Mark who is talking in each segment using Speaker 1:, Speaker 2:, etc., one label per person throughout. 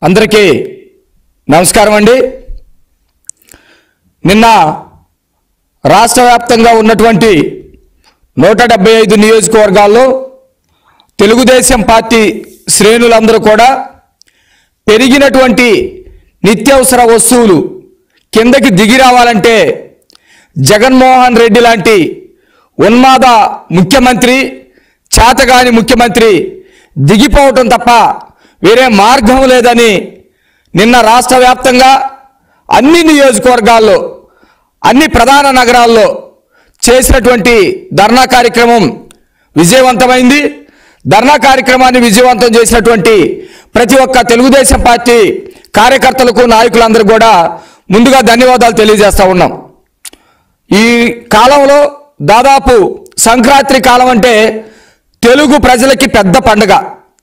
Speaker 1: అందరికీ నమస్కారం అండి నిన్న రాష్ట్ర వ్యాప్తంగా ఉన్నటువంటి నూట డెబ్బై ఐదు నియోజకవర్గాల్లో తెలుగుదేశం పార్టీ శ్రేణులందరూ కూడా పెరిగినటువంటి నిత్యావసర వస్తువులు కిందకి దిగి రావాలంటే జగన్మోహన్ రెడ్డి లాంటి ఉన్మాద ముఖ్యమంత్రి చేతగాని ముఖ్యమంత్రి దిగిపోవటం తప్ప వేరే మార్గం లేదని నిన్న రాష్ట్ర వ్యాప్తంగా అన్ని నియోజకవర్గాల్లో అన్ని ప్రధాన నగరాల్లో చేసినటువంటి ధర్నా కార్యక్రమం విజయవంతమైంది ధర్నా కార్యక్రమాన్ని విజయవంతం చేసినటువంటి ప్రతి ఒక్క తెలుగుదేశం పార్టీ కార్యకర్తలకు నాయకులందరూ కూడా ముందుగా ధన్యవాదాలు తెలియజేస్తా ఉన్నాం ఈ కాలంలో దాదాపు సంక్రాంతి కాలం అంటే తెలుగు ప్రజలకి పెద్ద పండగ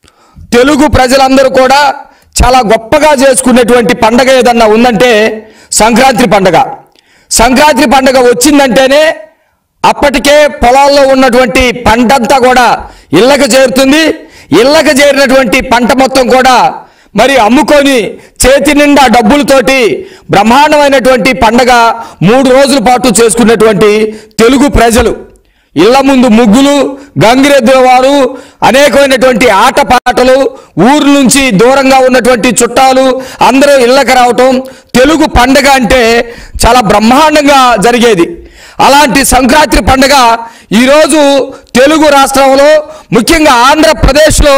Speaker 1: తెలుగు ప్రజలందరూ కూడా చాలా గొప్పగా చేసుకునేటువంటి పండగ ఏదన్నా ఉందంటే సంక్రాంతి పండగ సంక్రాంతి పండగ వచ్చిందంటేనే అప్పటికే పొలాల్లో ఉన్నటువంటి పంటంతా కూడా ఇళ్ళకి చేరుతుంది ఇళ్ళకి చేరినటువంటి పంట మొత్తం కూడా మరి అమ్ముకొని చేతి నిండా డబ్బులతోటి బ్రహ్మాండమైనటువంటి పండగ మూడు రోజుల పాటు చేసుకున్నటువంటి తెలుగు ప్రజలు ఇళ్ల ముందు ముగ్గులు గంగిరెద్దుల వారు అనేకమైనటువంటి ఆటపాటలు ఊరు నుంచి దూరంగా ఉన్నటువంటి చుట్టాలు అందరూ ఇళ్ళకి రావటం తెలుగు పండగ అంటే చాలా బ్రహ్మాండంగా జరిగేది అలాంటి సంక్రాంతి పండగ ఈరోజు తెలుగు రాష్ట్రంలో ముఖ్యంగా ఆంధ్రప్రదేశ్లో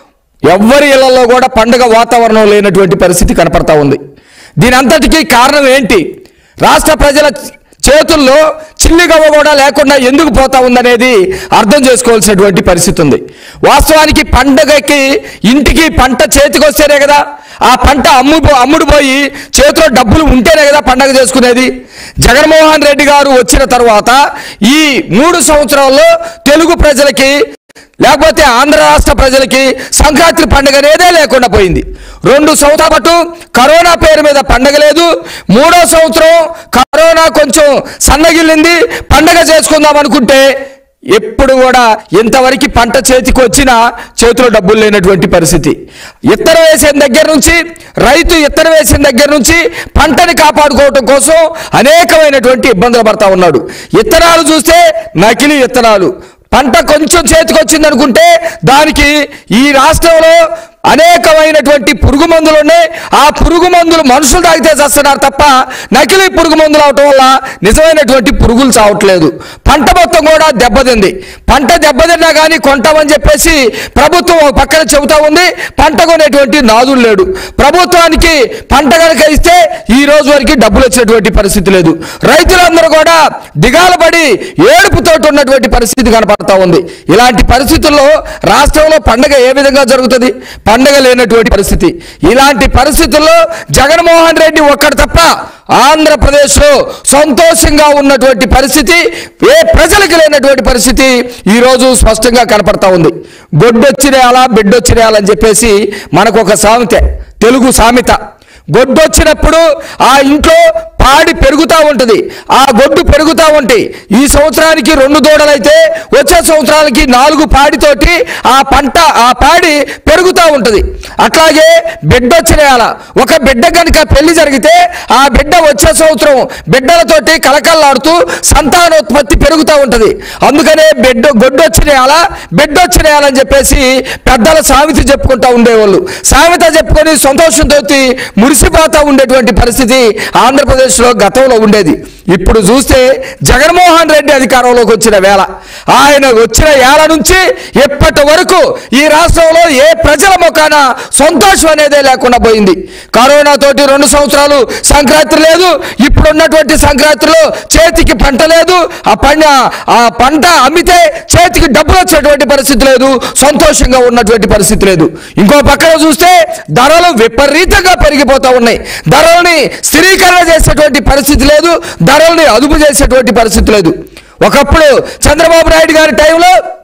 Speaker 1: ఎవ్వరి ఇళ్లలో కూడా పండుగ వాతావరణం లేనటువంటి పరిస్థితి కనపడతా ఉంది దీని అంతటికీ కారణం ఏంటి రాష్ట్ర ప్రజల చేతుల్లో చిల్లిగవ్వ కూడా లేకుండా ఎందుకు పోతా ఉందనేది అర్థం చేసుకోవాల్సినటువంటి పరిస్థితి ఉంది వాస్తవానికి పండగకి ఇంటికి పంట చేతికి వస్తేనే కదా ఆ పంట అమ్ము అమ్ముడు పోయి చేతిలో డబ్బులు ఉంటేనే కదా పండగ చేసుకునేది జగన్మోహన్ రెడ్డి గారు వచ్చిన తర్వాత ఈ మూడు సంవత్సరాల్లో తెలుగు ప్రజలకి లేకపోతే ఆంధ్ర రాష్ట్ర ప్రజలకి సంక్రాంతి పండుగ అనేదే లేకుండా పోయింది రెండు సంవత్సరాల పాటు కరోనా పేరు మీద పండగ లేదు మూడో సంవత్సరం కరోనా కొంచెం సన్నగిల్లింది పండగ చేసుకుందాం అనుకుంటే ఎప్పుడు కూడా ఇంతవరకు పంట చేతికి వచ్చినా చేతిలో డబ్బులు లేనటువంటి పరిస్థితి ఇత్తనం వేసిన దగ్గర నుంచి రైతు ఇత్తనం వేసిన దగ్గర నుంచి పంటని కాపాడుకోవటం కోసం అనేకమైనటువంటి ఇబ్బందులు పడతా ఉన్నాడు ఇత్తనాలు చూస్తే నకిలీ ఇత్తనాలు పంట కొంచెం చేతికి వచ్చింది అనుకుంటే దానికి ఈ రాష్ట్రంలో అనేకమైనటువంటి పురుగు మందులు ఉన్నాయి ఆ పురుగు మందులు మనుషులు తాగితే చేస్తున్నారు తప్ప నకిలీ పురుగు మందులు అవటం వల్ల నిజమైనటువంటి పురుగులు చావట్లేదు పంట మొత్తం కూడా దెబ్బతింది పంట దెబ్బతిన్నా కానీ కొంటామని చెప్పేసి ప్రభుత్వం ఒక పక్కన చెబుతా ఉంది పంట కొనేటువంటి నాదులు లేడు ప్రభుత్వానికి పంట కనుక ఇస్తే ఈ రోజు వరకు డబ్బులు వచ్చేటువంటి పరిస్థితి లేదు రైతులందరూ కూడా దిగాలపడి ఏడుపుతోటి ఉన్నటువంటి పరిస్థితి కనపడతా ఉంది ఇలాంటి పరిస్థితుల్లో రాష్ట్రంలో పండగ ఏ విధంగా జరుగుతుంది పండగ లేనటువంటి పరిస్థితి ఇలాంటి పరిస్థితుల్లో జగన్మోహన్ రెడ్డి ఒక్కడు తప్ప ఆంధ్రప్రదేశ్లో సంతోషంగా ఉన్నటువంటి పరిస్థితి ఏ ప్రజలకు లేనటువంటి పరిస్థితి ఈరోజు స్పష్టంగా కనపడతా ఉంది గొడ్డొచ్చిరేయాలా బిడ్డొచ్చిరేయాలని చెప్పేసి మనకు ఒక సామెత తెలుగు సామెత గొడ్డొచ్చినప్పుడు ఆ ఇంట్లో పాడి పెరుగుతూ ఉంటుంది ఆ గొడ్డు పెరుగుతూ ఉంటాయి ఈ సంవత్సరానికి రెండు దూడలైతే వచ్చే సంవత్సరానికి నాలుగు పాడితోటి ఆ పంట ఆ పాడి పెరుగుతూ ఉంటుంది అట్లాగే బిడ్డ వచ్చినేయాల ఒక బిడ్డ కనుక పెళ్లి జరిగితే ఆ బిడ్డ వచ్చే సంవత్సరం బిడ్డలతోటి కలకల్లాడుతూ సంతానోత్పత్తి పెరుగుతూ ఉంటుంది అందుకనే బిడ్డ గొడ్డు వచ్చినేయాల బిడ్డ వచ్చినేయాలని చెప్పేసి పెద్దల సామెత చెప్పుకుంటూ ఉండేవాళ్ళు సామెత చెప్పుకొని సంతోషంతో మురిసిపోతూ ఉండేటువంటి పరిస్థితి ఆంధ్రప్రదేశ్లో గతంలో ఉండేది ఇప్పుడు చూస్తే జగన్మోహన్ రెడ్డి అధికారంలోకి వచ్చిన వేళ ఆయన వచ్చిన ఏళ్ళ నుంచి ఇప్పటి వరకు ఈ రాష్ట్రంలో ఏ ప్రజల ముఖాన సంతోషం అనేదే లేకుండా పోయింది కరోనా తోటి రెండు సంవత్సరాలు సంక్రాంతి లేదు ఇప్పుడు ఉన్నటువంటి సంక్రాంతిలో చేతికి పంట లేదు ఆ పంట ఆ పంట అమ్మితే చేతికి డబ్బులు వచ్చేటువంటి పరిస్థితి లేదు సంతోషంగా ఉన్నటువంటి పరిస్థితి లేదు ఇంకో పక్కన చూస్తే ధరలు విపరీతంగా పెరిగిపోతూ ఉన్నాయి ధరల్ని స్థిరీకరణ చేసేటువంటి పరిస్థితి లేదు ధరల్ని అదుపు చేసేటువంటి పరిస్థితి లేదు ఒకప్పుడు చంద్రబాబు నాయుడు గారి టైంలో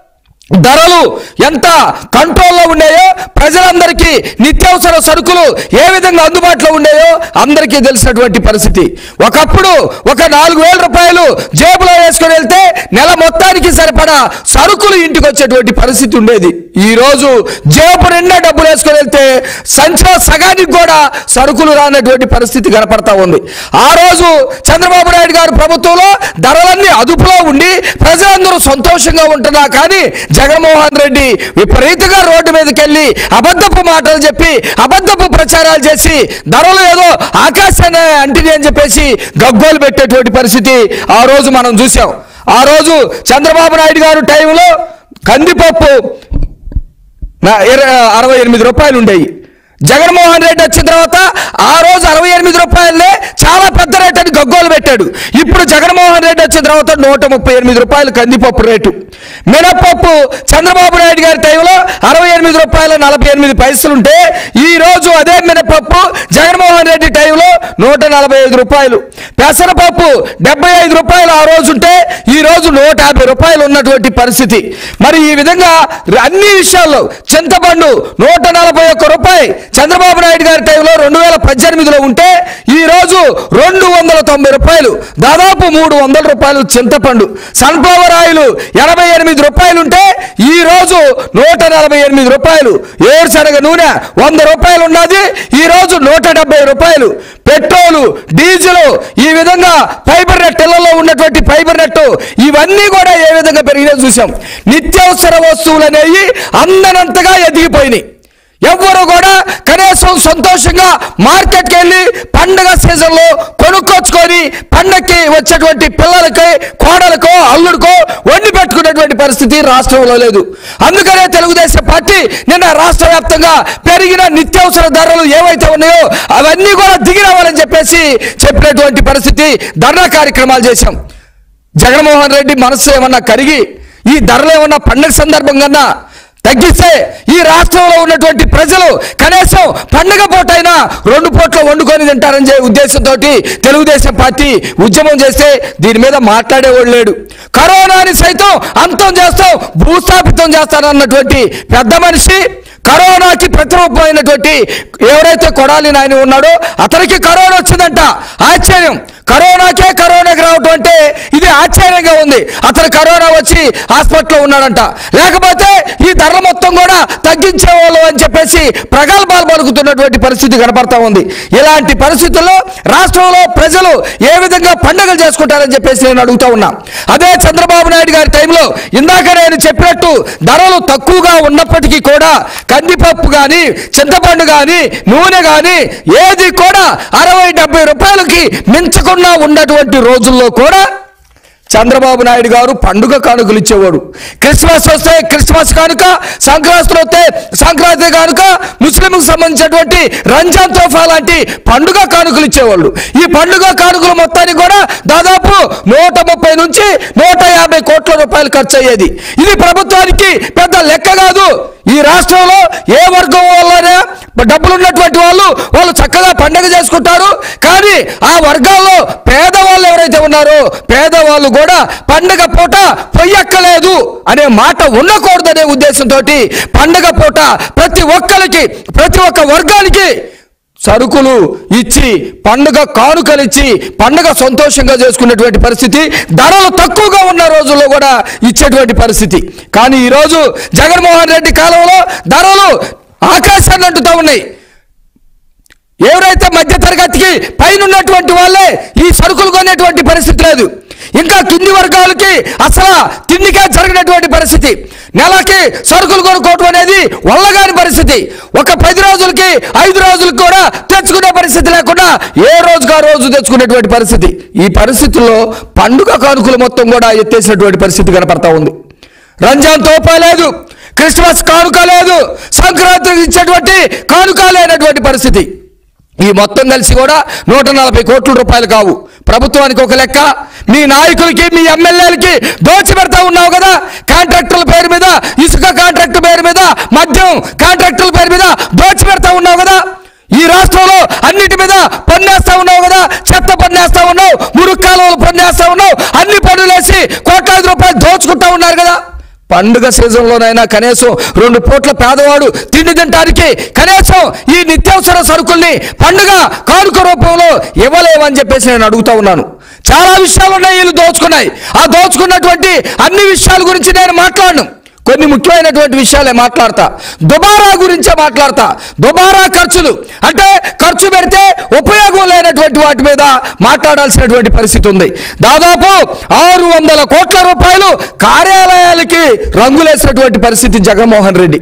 Speaker 1: ధరలు ఎంత కంట్రోల్లో ఉన్నాయో ప్రజలందరికీ నిత్యావసర సరుకులు ఏ విధంగా అందుబాటులో ఉన్నాయో అందరికీ తెలిసినటువంటి పరిస్థితి ఒకప్పుడు ఒక నాలుగు వేల రూపాయలు జేబులో వేసుకొని వెళ్తే నెల మొత్తానికి సరిపడా సరుకులు ఇంటికి వచ్చేటువంటి పరిస్థితి ఉండేది ఈ రోజు జేబు నిండా డబ్బులు వేసుకొని వెళ్తే సంచిలో సగానికి కూడా సరుకులు రానటువంటి పరిస్థితి కనపడతా ఉంది ఆ రోజు చంద్రబాబు నాయుడు గారు ప్రభుత్వంలో ధరలన్నీ అదుపులో ఉండి ప్రజలందరూ సంతోషంగా ఉంటున్నా కానీ జగన్మోహన్ రెడ్డి విపరీతంగా రోడ్డు మీదకి వెళ్ళి అబద్ధపు మాటలు చెప్పి అబద్ధపు ప్రచారాలు చేసి ధరలు ఏదో ఆకాశాన్ని అంటిని అని చెప్పేసి గగ్గోలు పెట్టేటువంటి పరిస్థితి ఆ రోజు మనం చూసాం ఆ రోజు చంద్రబాబు నాయుడు గారు టైంలో కందిపప్పు నా ఇర- అరవై ఎనిమిది రూపాయలు ఉండేవి జగన్మోహన్ రెడ్డి వచ్చిన తర్వాత ఆ రోజు అరవై ఎనిమిది రూపాయలనే చాలా పెద్ద రేట్ అని గగ్గోలు పెట్టాడు ఇప్పుడు జగన్మోహన్ రెడ్డి వచ్చిన తర్వాత నూట ముప్పై ఎనిమిది రూపాయలు కందిపప్పు రేటు మినపప్పు చంద్రబాబు నాయుడు గారి టైంలో అరవై ఎనిమిది రూపాయల నలభై ఎనిమిది పైసలు ఉంటే ఈ రోజు అదే మినపప్పు జగన్మోహన్ రెడ్డి టైంలో నూట నలభై ఐదు రూపాయలు పెసరపప్పు డెబ్బై ఐదు రూపాయలు ఆ రోజు ఉంటే ఈ రోజు నూట యాభై రూపాయలు ఉన్నటువంటి పరిస్థితి మరి ఈ విధంగా అన్ని విషయాల్లో చింతపండు నూట నలభై ఒక్క రూపాయి చంద్రబాబు నాయుడు గారి టైంలో రెండు వేల పద్దెనిమిదిలో ఉంటే ఈ రోజు రెండు వందల తొంభై రూపాయలు దాదాపు మూడు వందల రూపాయలు చింతపండు సన్ఫ్లవర్ ఆయిల్ ఎనభై ఎనిమిది రూపాయలు ఉంటే ఈ రోజు నూట నలభై ఎనిమిది రూపాయలు ఏరుశనగ నూనె వంద రూపాయలు ఉన్నది ఈ రోజు నూట డెబ్బై రూపాయలు పెట్రోలు డీజిల్ ఈ విధంగా ఫైబర్ నెట్ ఇళ్లలో ఉన్నటువంటి ఫైబర్ నెట్ ఇవన్నీ కూడా ఏ విధంగా పెరిగినా చూసాం నిత్యావసర వస్తువులు అనేవి అందనంతగా ఎదిగిపోయినాయి ఎవ్వరు కూడా కనీసం సంతోషంగా మార్కెట్కి వెళ్ళి పండగ సీజన్లో కొనుక్కొచ్చుకొని పండగకి వచ్చేటువంటి పిల్లలకి కోడలకో అల్లుడికో వండి పెట్టుకునేటువంటి పరిస్థితి రాష్ట్రంలో లేదు అందుకనే తెలుగుదేశం పార్టీ నిన్న రాష్ట్ర వ్యాప్తంగా పెరిగిన నిత్యావసర ధరలు ఏవైతే ఉన్నాయో అవన్నీ కూడా దిగి రావాలని చెప్పేసి చెప్పినటువంటి పరిస్థితి ధర్నా కార్యక్రమాలు చేశాం జగన్మోహన్ రెడ్డి మనసు ఏమన్నా కరిగి ఈ ధరలు ఏమన్నా పండగ సందర్భంగా తగ్గిస్తే ఈ రాష్ట్రంలో ఉన్నటువంటి ప్రజలు కనీసం పండగ పూటైనా రెండు పూట్ల వండుకొని తింటారని చెప్పే ఉద్దేశంతో తెలుగుదేశం పార్టీ ఉద్యమం చేస్తే దీని మీద మాట్లాడేవాడు లేడు కరోనాని సైతం అంతం చేస్తాం భూస్థాపితం చేస్తానన్నటువంటి పెద్ద మనిషి కరోనాకి ప్రతిరూపమైనటువంటి ఎవరైతే కొడాలి నాయన ఉన్నాడో అతనికి కరోనా వచ్చిందంట ఆశ్చర్యం కరోనాకే కరోనాకి రావటం అంటే ఇది ఆశ్చర్యంగా ఉంది అతను కరోనా వచ్చి హాస్పిటల్లో ఉన్నాడంట లేకపోతే ఈ ధరలు మొత్తం కూడా తగ్గించేవాళ్ళు అని చెప్పేసి ప్రగల్భాలు పలుకుతున్నటువంటి పరిస్థితి కనపడతా ఉంది ఇలాంటి పరిస్థితుల్లో రాష్ట్రంలో ప్రజలు ఏ విధంగా పండుగలు చేసుకుంటారని చెప్పేసి నేను అడుగుతా ఉన్నా అదే చంద్రబాబు నాయుడు గారి టైంలో ఇందాక నేను చెప్పినట్టు ధరలు తక్కువగా ఉన్నప్పటికీ కూడా కందిపప్పు కానీ చింతపండు కానీ నూనె కానీ ఏది కూడా అరవై డెబ్బై రూపాయలకి మించకుండా ఉన్నటువంటి రోజుల్లో కూడా చంద్రబాబు నాయుడు గారు పండుగ కానుకలు ఇచ్చేవాడు క్రిస్మస్ వస్తే క్రిస్మస్ కానుక సంక్రాంతి వస్తే సంక్రాంతి కానుక ముస్లింకు సంబంధించినటువంటి రంజాన్ తోఫా లాంటి పండుగ కానుకలు ఇచ్చేవాళ్ళు ఈ పండుగ కానుకలు మొత్తానికి కూడా దాదాపు నూట ముప్పై నుంచి నూట యాభై కోట్ల రూపాయలు ఖర్చు అయ్యేది ఇది ప్రభుత్వానికి పెద్ద లెక్క కాదు ఈ రాష్ట్రంలో ఏ వర్గం వాళ్ళనే డబ్బులు ఉన్నటువంటి వాళ్ళు వాళ్ళు చక్కగా పండుగ చేసుకుంటారు కానీ ఆ వర్గాల్లో పేదవాళ్ళు ఎవరైతే ఉన్నారో పేదవాళ్ళు కూడా పండగ పూట పొయ్యక్కలేదు అనే మాట ఉండకూడదనే ఉద్దేశంతో పండగ పూట ప్రతి ఒక్కరికి ప్రతి ఒక్క వర్గానికి సరుకులు ఇచ్చి పండుగ కానుకలు ఇచ్చి పండుగ సంతోషంగా చేసుకునేటువంటి పరిస్థితి ధరలు తక్కువగా ఉన్న రోజుల్లో కూడా ఇచ్చేటువంటి పరిస్థితి కానీ ఈరోజు జగన్మోహన్ రెడ్డి కాలంలో ధరలు ఆకాశాన్ని అంటుతూ ఉన్నాయి ఎవరైతే మధ్య తరగతికి పైన ఉన్నటువంటి వాళ్ళే ఈ సరుకులు కొనేటువంటి పరిస్థితి లేదు ఇంకా కింది వర్గాలకి అసలు తిండికే జరిగినటువంటి పరిస్థితి నెలకి సరుకులు కొనుక్కోవటం అనేది వల్లగాని పరిస్థితి ఒక పది రోజులకి ఐదు రోజులకి కూడా తెచ్చుకునే పరిస్థితి లేకుండా ఏ రోజుగా రోజు తెచ్చుకునేటువంటి పరిస్థితి ఈ పరిస్థితుల్లో పండుగ కానుకలు మొత్తం కూడా ఎత్తేసినటువంటి పరిస్థితి కనపడతా ఉంది రంజాన్ తోపా లేదు క్రిస్మస్ కానుక లేదు సంక్రాంతికి ఇచ్చేటువంటి కానుక లేనటువంటి పరిస్థితి ఈ మొత్తం కలిసి కూడా నూట నలభై కోట్ల రూపాయలు కావు ప్రభుత్వానికి ఒక లెక్క మీ నాయకులకి మీ ఎమ్మెల్యేలకి దోచి పెడతా ఉన్నావు కదా కాంట్రాక్టుల పేరు మీద ఇసుక కాంట్రాక్ట్ పేరు మీద మద్యం కాంట్రాక్టుల పేరు మీద దోచి పెడతా ఉన్నావు కదా ఈ రాష్ట్రంలో అన్నిటి మీద పన్నేస్తా ఉన్నావు కదా చెత్త పన్నేస్తా ఉన్నావు మురుగు కాలువలు పన్నేస్తా ఉన్నావు అన్ని పన్నులేసి కోట్లాది రూపాయలు దోచుకుంటా ఉన్నారు కదా పండుగ సీజన్లోనైనా కనీసం రెండు పూట్ల పేదవాడు తిండి తినడానికి కనీసం ఈ నిత్యావసర సరుకుల్ని పండుగ కానుక రూపంలో ఇవ్వలేమని చెప్పేసి నేను అడుగుతా ఉన్నాను చాలా విషయాలు ఉన్నాయి వీళ్ళు దోచుకున్నాయి ఆ దోచుకున్నటువంటి అన్ని విషయాల గురించి నేను మాట్లాడను కొన్ని ముఖ్యమైనటువంటి విషయాలే మాట్లాడతా దుబారా గురించే మాట్లాడతా దుబారా ఖర్చులు అంటే ఖర్చు పెడితే ఉపయోగం లేనటువంటి వాటి మీద మాట్లాడాల్సినటువంటి పరిస్థితి ఉంది దాదాపు ఆరు వందల కోట్ల రూపాయలు కార్యాలయాలకి రంగులేసినటువంటి పరిస్థితి జగన్మోహన్ రెడ్డి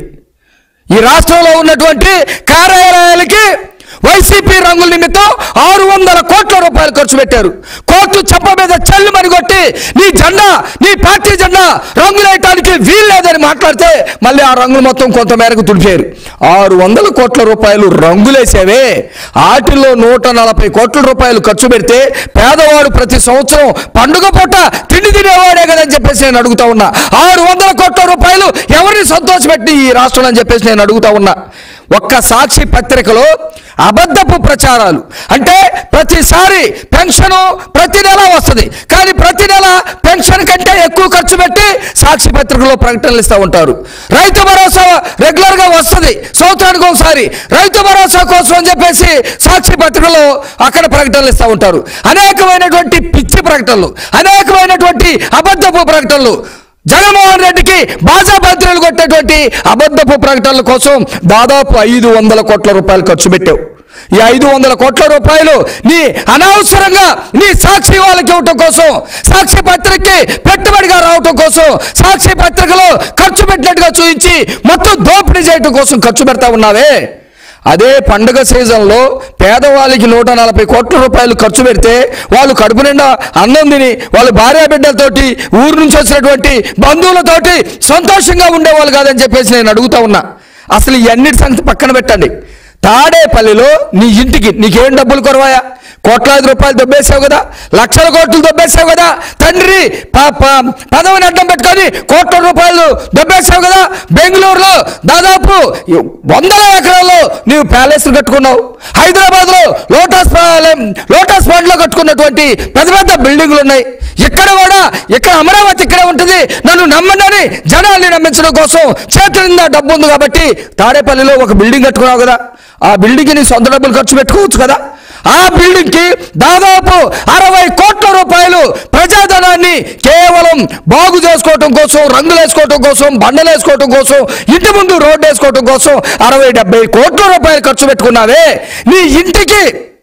Speaker 1: ఈ రాష్ట్రంలో ఉన్నటువంటి కార్యాలయాలకి వైసీపీ రంగుల నిమిత్తం ఆరు వందల కోట్ల రూపాయలు ఖర్చు పెట్టారు కోర్టు చెప్ప మీద చల్లు మరిగొట్టి నీ జెండా నీ పార్టీ జెండా రంగులేయటానికి వీలు లేదని మాట్లాడితే మళ్ళీ ఆ రంగులు మొత్తం కొంత మేరకు తుడిచారు ఆరు వందల కోట్ల రూపాయలు రంగులేసేవే ఆటిల్లో నూట నలభై కోట్ల రూపాయలు ఖర్చు పెడితే పేదవాడు ప్రతి సంవత్సరం పండుగ పూట తిండి తినేవాడే కదని చెప్పేసి నేను అడుగుతా ఉన్నా ఆరు వందల కోట్ల రూపాయలు ఎవరిని సంతోషపెట్టి ఈ రాష్ట్రంలో అని చెప్పేసి నేను అడుగుతా ఉన్నా ఒక్క సాక్షి పత్రికలో అబద్ధపు ప్రచారాలు అంటే ప్రతిసారి పెన్షన్ ప్రతి నెల వస్తుంది కానీ ప్రతి నెల పెన్షన్ కంటే ఎక్కువ ఖర్చు పెట్టి సాక్షి పత్రికలో ప్రకటనలు ఇస్తూ ఉంటారు రైతు భరోసా రెగ్యులర్ గా వస్తుంది సంవత్సరానికి ఒకసారి రైతు భరోసా కోసం అని చెప్పేసి సాక్షి పత్రికలో అక్కడ ప్రకటనలు ఇస్తూ ఉంటారు అనేకమైనటువంటి పిచ్చి ప్రకటనలు అనేకమైనటువంటి అబద్ధపు ప్రకటనలు జగన్మోహన్ రెడ్డికి బాజా భద్రలు కొట్టేటువంటి అబద్ధపు ప్రకటనల కోసం దాదాపు ఐదు వందల కోట్ల రూపాయలు ఖర్చు పెట్టావు ఈ ఐదు వందల కోట్ల రూపాయలు నీ అనవసరంగా నీ సాక్షి వాళ్ళకి ఇవ్వటం కోసం సాక్షి పత్రికకి పెట్టుబడిగా రావటం కోసం సాక్షి పత్రికలో ఖర్చు పెట్టినట్టుగా చూపించి మొత్తం దోపిడీ చేయటం కోసం ఖర్చు పెడతా ఉన్నావే అదే పండుగ సీజన్లో పేదవాళ్ళకి నూట నలభై కోట్ల రూపాయలు ఖర్చు పెడితే వాళ్ళు కడుపు నిండా అన్నం తిని వాళ్ళ భార్య బిడ్డలతోటి ఊరు నుంచి వచ్చినటువంటి బంధువులతోటి సంతోషంగా ఉండేవాళ్ళు కాదని చెప్పేసి నేను అడుగుతా ఉన్నా అసలు ఇవన్నిటి సంగతి పక్కన పెట్టండి తాడేపల్లిలో నీ ఇంటికి నీకేం డబ్బులు కొరవాయా కోట్లాది రూపాయలు దొబ్బేసావు కదా లక్షల కోట్లు దొబ్బేసావు కదా తండ్రి ప- ప- పదవిని అడ్డం పెట్టుకొని కోట్ల రూపాయలు దొబ్బేసావు కదా బెంగళూరులో దాదాపు వందల ఎకరాల్లో నీవు ప్యాలెస్ కట్టుకున్నావు హైదరాబాద్ లో లోటస్ పా- లోటస్ పాండ్ లో కట్టుకున్నటువంటి పెద్ద పెద్ద బిల్డింగ్లు ఉన్నాయి ఇక్కడ కూడా ఇక్కడ అమరావతి ఇక్కడే ఉంటుంది నన్ను నమ్మనని జనాల్ని నమ్మించడం కోసం చేతుల నిండా డబ్బు ఉంది కాబట్టి తాడేపల్లిలో ఒక బిల్డింగ్ కట్టుకున్నావు కదా ఆ బిల్డింగ్ నీ సొంత డబ్బులు ఖర్చు పెట్టుకోవచ్చు కదా ఆ బిల్డింగ్ కి దాదాపు అరవై కోట్ల రూపాయలు ప్రజాధనాన్ని కేవలం బాగు చేసుకోవటం కోసం రంగులు వేసుకోవటం కోసం బండలు వేసుకోవటం కోసం ఇంటి ముందు రోడ్డు వేసుకోవటం కోసం అరవై డెబ్బై కోట్ల రూపాయలు ఖర్చు పెట్టుకున్నావే నీ ఇంటికి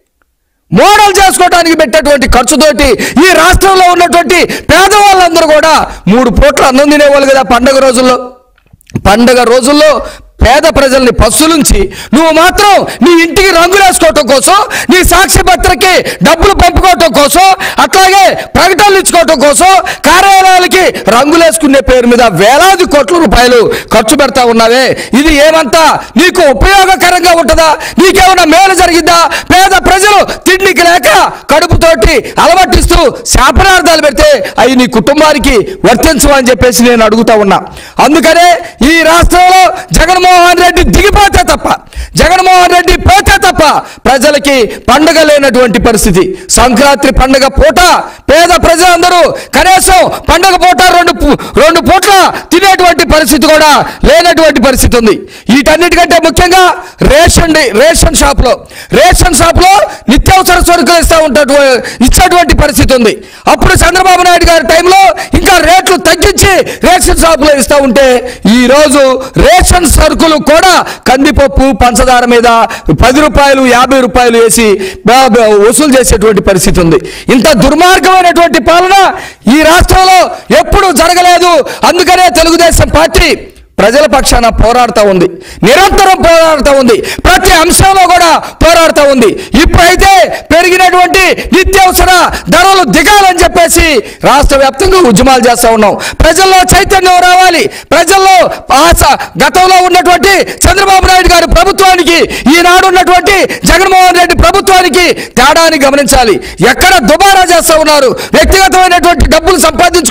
Speaker 1: మోడల్ చేసుకోవడానికి పెట్టేటువంటి ఖర్చుతోటి ఈ రాష్ట్రంలో ఉన్నటువంటి పేదవాళ్ళందరూ కూడా మూడు పూట్ల అన్నం తినేవాళ్ళు కదా పండగ రోజుల్లో పండగ రోజుల్లో పేద ప్రజల్ని పస్సులుంచి నువ్వు మాత్రం నీ ఇంటికి రంగులు వేసుకోవటం కోసం నీ సాక్షి పత్రికకి డబ్బులు పంపుకోవటం కోసం అట్లాగే ప్రకటనలు ఇచ్చుకోవటం కోసం కార్యాలయాలకి రంగులు వేసుకునే పేరు మీద వేలాది కోట్ల రూపాయలు ఖర్చు పెడతా ఉన్నావే ఇది ఏమంతా నీకు ఉపయోగకరంగా ఉంటుందా నీకేమైనా మేలు జరిగిందా పేద ప్రజలు తిండికి లేక కడుపుతోటి అలవట్టిస్తూ శాపనార్థాలు పెడితే అవి నీ కుటుంబానికి వర్తించవని చెప్పేసి నేను అడుగుతా ఉన్నా అందుకనే ఈ రాష్ట్రంలో జగన్మోహన్ రెడ్డి దిగిపోతే తప్ప జగన్మోహన్ రెడ్డి పోతే తప్ప ప్రజలకి పండగ లేనటువంటి పరిస్థితి సంక్రాంతి పండగ పూట పేద ప్రజలందరూ కనీసం పండగ పూట రెండు పు- రెండు పూట్ల తినేటువంటి పరిస్థితి కూడా లేనటువంటి పరిస్థితి ఉంది వీటన్నిటికంటే ముఖ్యంగా రేషన్ డి- రేషన్ షాప్లో రేషన్ షాప్లో నిత్యావసర సరుకులు ఇస్తూ ఉంటాడు ఇచ్చేటువంటి పరిస్థితి ఉంది అప్పుడు చంద్రబాబు నాయుడు గారి టైంలో ఇంకా రేట్లు తగ్గించి రేషన్ షాపులో ఇస్తూ ఉంటే ఈ రోజు రేషన్ సరుకులు కూడా కందిపప్పు పంచదార మీద పది రూపాయలు యాభై రూపాయలు వేసి బా- బా- వసూలు చేసేటువంటి పరిస్థితి ఉంది ఇంత దుర్మార్గమైనటువంటి పాలన ఈ రాష్ట్రంలో ఎప్పుడు జరగలేదు అందుకనే తెలుగుదేశం పార్టీ ప్రజల పక్షాన పోరాడుతూ ఉంది నిరంతరం పోరాడుతూ ఉంది ప్రతి అంశంలో కూడా పోరాడుతూ ఉంది ఇప్పుడైతే పెరిగినటువంటి నిత్యావసర ధరలు దిగాలని చెప్పేసి రాష్ట్ర వ్యాప్తంగా ఉద్యమాలు చేస్తూ ఉన్నాం ప్రజల్లో చైతన్యం రావాలి ప్రజల్లో ఆశ గతంలో ఉన్నటువంటి చంద్రబాబు నాయుడు గారి ప్రభుత్వానికి ఈనాడు ఉన్నటువంటి జగన్మోహన్ రెడ్డి ప్రభుత్వానికి తేడాని గమనించాలి ఎక్కడ దుబారా చేస్తూ ఉన్నారు వ్యక్తిగతమైనటువంటి డబ్బులు సంపాదించుకునే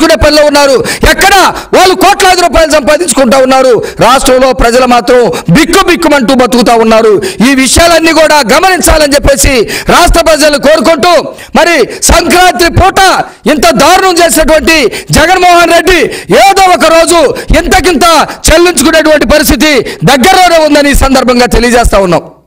Speaker 1: సంపాదించుకునే పనిలో ఉన్నారు ఎక్కడ వాళ్ళు కోట్లాది రూపాయలు సంపాదించుకుంటా ఉన్నారు రాష్ట్రంలో ప్రజలు మాత్రం బిక్కు బిక్కుమంటూ బతుకుతా ఉన్నారు ఈ విషయాలన్నీ కూడా గమనించాలని చెప్పేసి రాష్ట్ర ప్రజలు కోరుకుంటూ మరి సంక్రాంతి పూట ఇంత దారుణం చేసినటువంటి జగన్మోహన్ రెడ్డి ఏదో ఒక రోజు ఇంతకింత చెల్లించుకునేటువంటి పరిస్థితి దగ్గరలోనే ఉందని ఈ సందర్భంగా తెలియజేస్తా ఉన్నాం